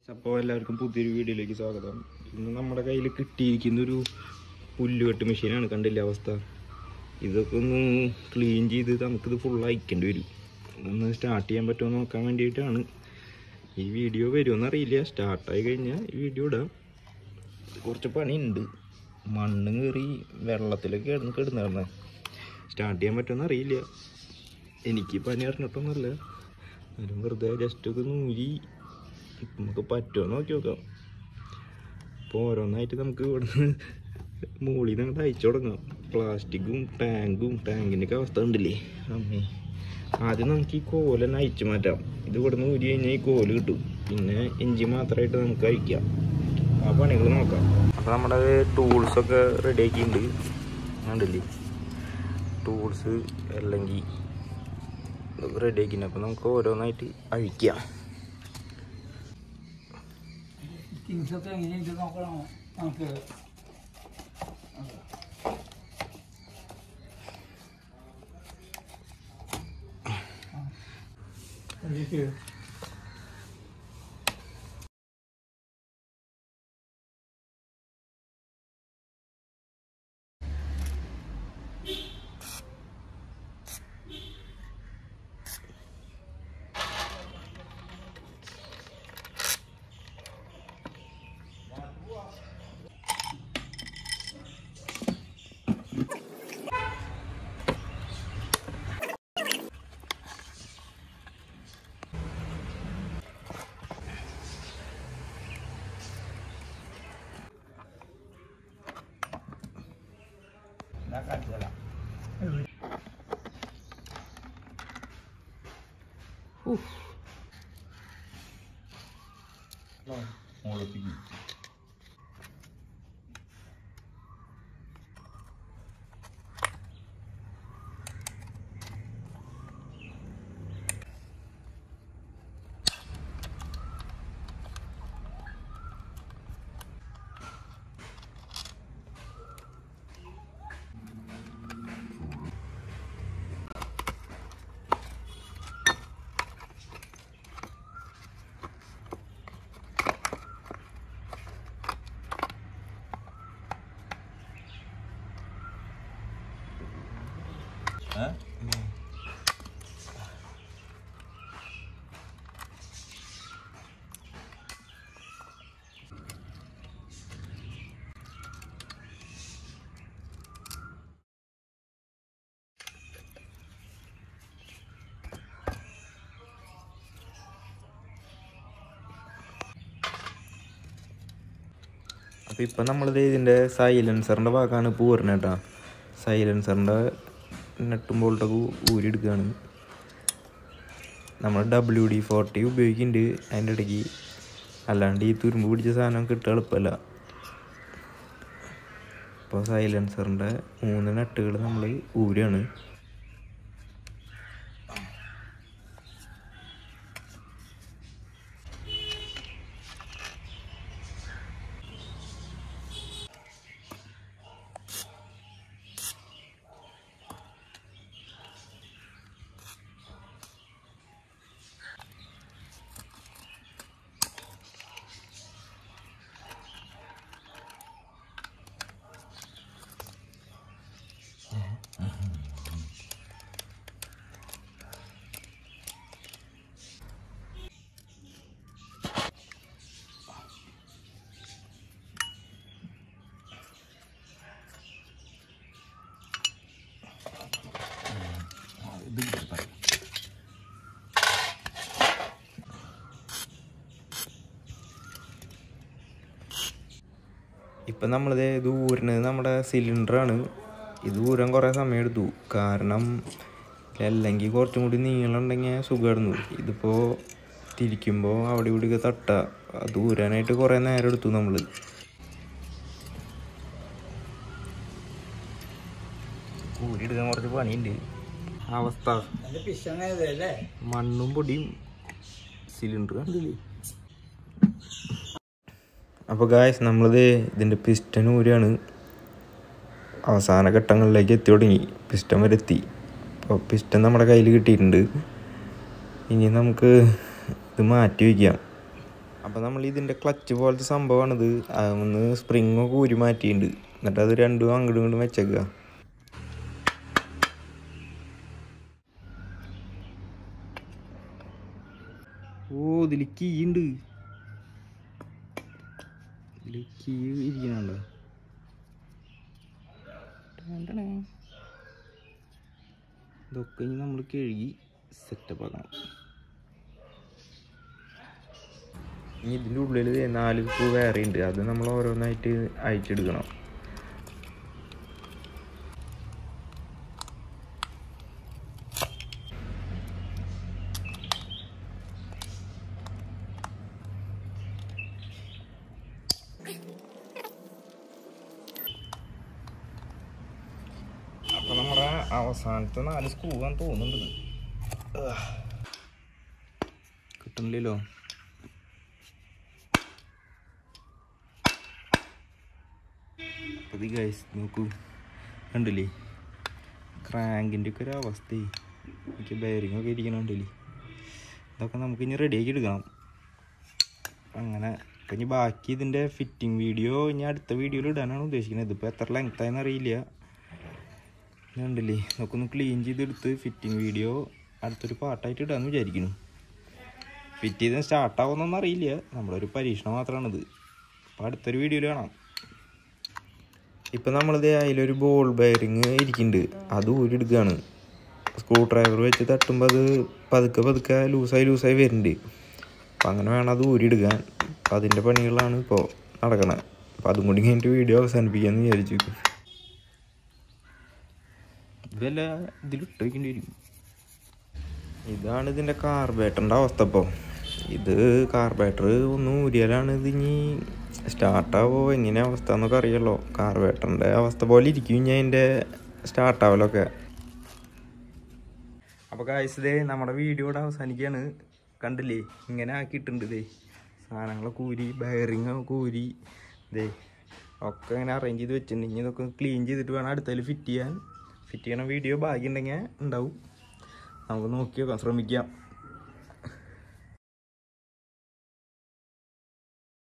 അപ്പോൾ എല്ലാവർക്കും പുതിയൊരു വീഡിയോയിലേക്ക് സ്വാഗതം ഇന്ന് നമ്മുടെ കയ്യിൽ കിട്ടിയിരിക്കുന്ന ഒരു പുല്ലുകെട്ട് മെഷീനാണ് കണ്ടില്ല അവസ്ഥ ഇതൊക്കെ ഒന്ന് ക്ലീൻ ചെയ്ത് നമുക്കിത് ഫുൾ അയക്കേണ്ടി വരും ഒന്ന് സ്റ്റാർട്ട് ചെയ്യാൻ പറ്റുമോ എന്ന് നോക്കാൻ വേണ്ടിയിട്ടാണ് ഈ വീഡിയോ വരുമെന്ന് അറിയില്ല സ്റ്റാർട്ടായി കഴിഞ്ഞാൽ ഈ വീഡിയോ ഇടാം കുറച്ച് പണിയുണ്ട് മണ്ണ് കയറി വെള്ളത്തിലൊക്കെ കിടന്ന് കിടന്നിരുന്ന സ്റ്റാർട്ട് ചെയ്യാൻ പറ്റുമെന്ന് അറിയില്ല എനിക്ക് പനി അറിഞ്ഞിട്ടൊന്നുമല്ല എന്നാലും വെറുതെ ജസ്റ്റ് ഒക്കെ നൂരി നമുക്ക് പറ്റുമോ നോക്കി നോക്കാം അപ്പോൾ ഓരോന്നായിട്ട് നമുക്ക് ഇവിടുന്ന് മുകളിൽ നിന്ന് അങ്ങോട്ട് അയച്ചു തുടങ്ങാം പ്ലാസ്റ്റിക്കും ടാങ്കും ടാങ്കിൻ്റെയൊക്കെ അവസ്ഥ ഉണ്ടല്ലേ അമ്മേ ആദ്യം നമുക്ക് ഈ കോല് തന്നെ അയച്ചു മാറ്റാം ഇത് ഇവിടുന്ന് ഊരി കഴിഞ്ഞാൽ ഈ കോല് കിട്ടും പിന്നെ ഇഞ്ചി മാത്രമായിട്ട് നമുക്ക് അയക്കാം ആ പണികൾ നോക്കാം അപ്പോൾ നമ്മുടെ ടൂൾസൊക്കെ റെഡി ആക്കിയിട്ടുണ്ട് കണ്ടില്ലേ ടൂൾസ് അല്ലെങ്കിൽ ഇതൊക്കെ റെഡി ആക്കിയിട്ടുണ്ട് അപ്പോൾ നമുക്ക് ഓരോന്നായിട്ട് അഴിക്കാം ഫിറ്റിങ്സൊക്കെ എങ്ങനെയുണ്ട് നോക്കണം നമുക്ക് അതിലേക്ക് ഞാൻ കാണിച്ചു തരാം മുളപ്പിക്കും അപ്പോൾ ഇപ്പം നമ്മളിത് ഇതിൻ്റെ സൈലൻസറിൻ്റെ ഭാഗമാണ് ഇപ്പോൾ വരുന്നത് കേട്ടോ സൈലൻസറിൻ്റെ നെട്ടും ബോൾട്ടൊക്കെ ഊരി എടുക്കുകയാണ് നമ്മൾ ഡബ്ല്യു ഡി ഫോർട്ടി ഉപയോഗിക്കുന്നുണ്ട് അതിൻ്റെ ഇടയ്ക്ക് അല്ലാണ്ട് ഈ തുരുമ്പ് പിടിച്ച സാധനം കിട്ടുക എളുപ്പമല്ല അപ്പോൾ സൈലൻസറിൻ്റെ മൂന്ന് നട്ടുകൾ നമ്മൾ ഊരാണ് ഇപ്പം നമ്മളിത് ഇത് ഊരുന്നത് നമ്മുടെ സിലിണ്ടറാണ് ഇത് ഊരാൻ കുറേ സമയം എടുത്തു കാരണം അല്ലെങ്കിൽ കുറച്ചും കൂടി നീളമുണ്ടെങ്കിൽ സുഖമായിരുന്നു ഇതിപ്പോൾ തിരിക്കുമ്പോൾ അവിടെ ഇവിടെയൊക്കെ തട്ടുക അത് ഊരാനായിട്ട് കുറേ നേരം എടുത്തു നമ്മൾ ഊരിയെടുക്കാൻ കുറച്ച് പണിയുണ്ട് അവസ്ഥ അതിന്റെ പിശങ്ങല്ലേ മണ്ണും പൊടിയും സിലിണ്ടർ കണ്ടില്ലേ അപ്പോൾ ഗായ്സ് നമ്മളിത് ഇതിൻ്റെ പിസ്റ്റൺ ഊരാണ് അവസാന ഘട്ടങ്ങളിലേക്ക് എത്തി തുടങ്ങി പിസ്റ്റൺ വരെ എത്തി അപ്പോൾ പിസ്റ്റൺ നമ്മുടെ കയ്യിൽ കിട്ടിയിട്ടുണ്ട് ഇനി നമുക്ക് ഇത് മാറ്റി വയ്ക്കാം അപ്പോൾ നമ്മൾ ഇതിൻ്റെ ക്ലച്ച് പോലത്തെ സംഭവമാണിത് ഒന്ന് സ്പ്രിങ്ങൊക്കെ ഊരി മാറ്റിയിട്ടുണ്ട് എന്നിട്ട് അത് രണ്ടും അങ്ങോട്ടും ഇങ്ങോട്ടും വെച്ചേക്കുക ഓ ഇതിൽ കീ ഉണ്ട് ഇതിൽ കീ ഇരിക്കണുണ്ടോ ഇതൊക്കെ ഇനി നമ്മൾ കഴുകി സെറ്റപ്പ് ആക്കണം ഇനി ഇതിൻ്റെ ഉള്ളിൽ നാല് പൂ വേറെ ഉണ്ട് അത് നമ്മൾ ഓരോന്നായിട്ട് അയച്ചെടുക്കണം അപ്പൊ നമ്മുടെ അവസാനത്തെ നാല് സ്ക്രൂ ആണെന്ന് തോന്നുന്നുണ്ട് ഇത്. ആ. കിട്ടുന്നില്ലല്ലോ അപ്പൊ ഗൈസ് നോക്കൂ കണ്ടില്ലേ ക്രാങ്കിൻ്റെ ഒക്കെ ഒരു അവസ്ഥയെ എനിക്ക് ബെയറിംഗ് ഒക്കെ ഇരിക്കണുണ്ടല്ലേ ഇതൊക്കെ നമുക്ക് ഇനി റെഡിയാക്കി എടുക്കണം അപ്പം അങ്ങനെ ഇപ്പം ഇനി ബാക്കി ഇതിൻ്റെ ഫിറ്റിംഗ് വീഡിയോ ഇനി അടുത്ത വീഡിയോയിൽ ഇടാനാണ് ഉദ്ദേശിക്കുന്നത് ഇതിപ്പോൾ എത്ര ലെങ്ത് ആയെന്ന് അറിയില്ല ഇത് കണ്ടില്ലേ നമുക്കൊന്ന് ക്ലീൻ ചെയ്തെടുത്ത് ഫിറ്റിംഗ് വീഡിയോ അടുത്തൊരു പാട്ടായിട്ട് ഇടാന്ന് വിചാരിക്കുന്നു ഫിറ്റ് ചെയ്ത് സ്റ്റാർട്ട് ആവുന്നൊന്നും അറിയില്ല നമ്മുടെ ഒരു പരീക്ഷണം മാത്രമാണിത് അപ്പോൾ അടുത്തൊരു വീഡിയോയിൽ കാണാം ഇപ്പം നമ്മളിത് അതിലൊരു ബോൾ ബെയറിങ് ഇരിക്കുന്നുണ്ട് അത് ഊരിയെടുക്കുകയാണ് സ്ക്രൂ ഡ്രൈവർ വെച്ച് തട്ടുമ്പോൾ അത് പതുക്കെ പതുക്കെ ലൂസായി ലൂസായി വരുന്നുണ്ട് അപ്പം അങ്ങനെ വേണം അത് ഊരിയെടുക്കാൻ അപ്പം അതിൻ്റെ പണികളാണ് ഇപ്പോൾ നടക്കണത് അപ്പം അതും കൂടി കഴിഞ്ഞിട്ട് വീഡിയോ അവസാനിപ്പിക്കാമെന്ന് വിചാരിച്ചു ഇതല്ല ഇതിലിട്ട് വയ്ക്കേണ്ടി വരും ഇതാണ് ഇതിൻ്റെ കാർബേറ്ററിൻ്റെ അവസ്ഥ ഇപ്പോൾ ഇത് കാർബേറ്റർ ഒന്ന് ഊരിയാലാണ് ഇത് ഇനി സ്റ്റാർട്ടാവോ എങ്ങനെ അവസ്ഥ എന്നൊക്കെ അറിയാലോ കാർബേറ്ററിൻ്റെ അവസ്ഥ പോലെ ഇരിക്കും ഇനി അതിൻ്റെ സ്റ്റാർട്ടാവലൊക്കെ അപ്പോൾ കാഴ്ച ദേ നമ്മുടെ വീഡിയോയുടെ അവസാനിക്കുകയാണ് കണ്ടില്ലേ ഇങ്ങനെ ആക്കിയിട്ടുണ്ട് ദേ സാധനങ്ങളൊക്കെ ഊരി ബയറിങ് കൂരി ദേ ഒക്കെ ഇങ്ങനെ അറേഞ്ച് ചെയ്ത് വെച്ചിട്ടുണ്ട് ഇനി ഇതൊക്കെ ക്ലീൻ ചെയ്തിട്ട് വേണം അടുത്തതിൽ ഫിറ്റ് ചെയ്യാൻ ഫിറ്റ് ചെയ്യണ വീഡിയോ ഭാഗ്യമുണ്ടെങ്കിൽ ഉണ്ടാവും നമുക്ക് നോക്കി നോക്കാം ശ്രമിക്കാം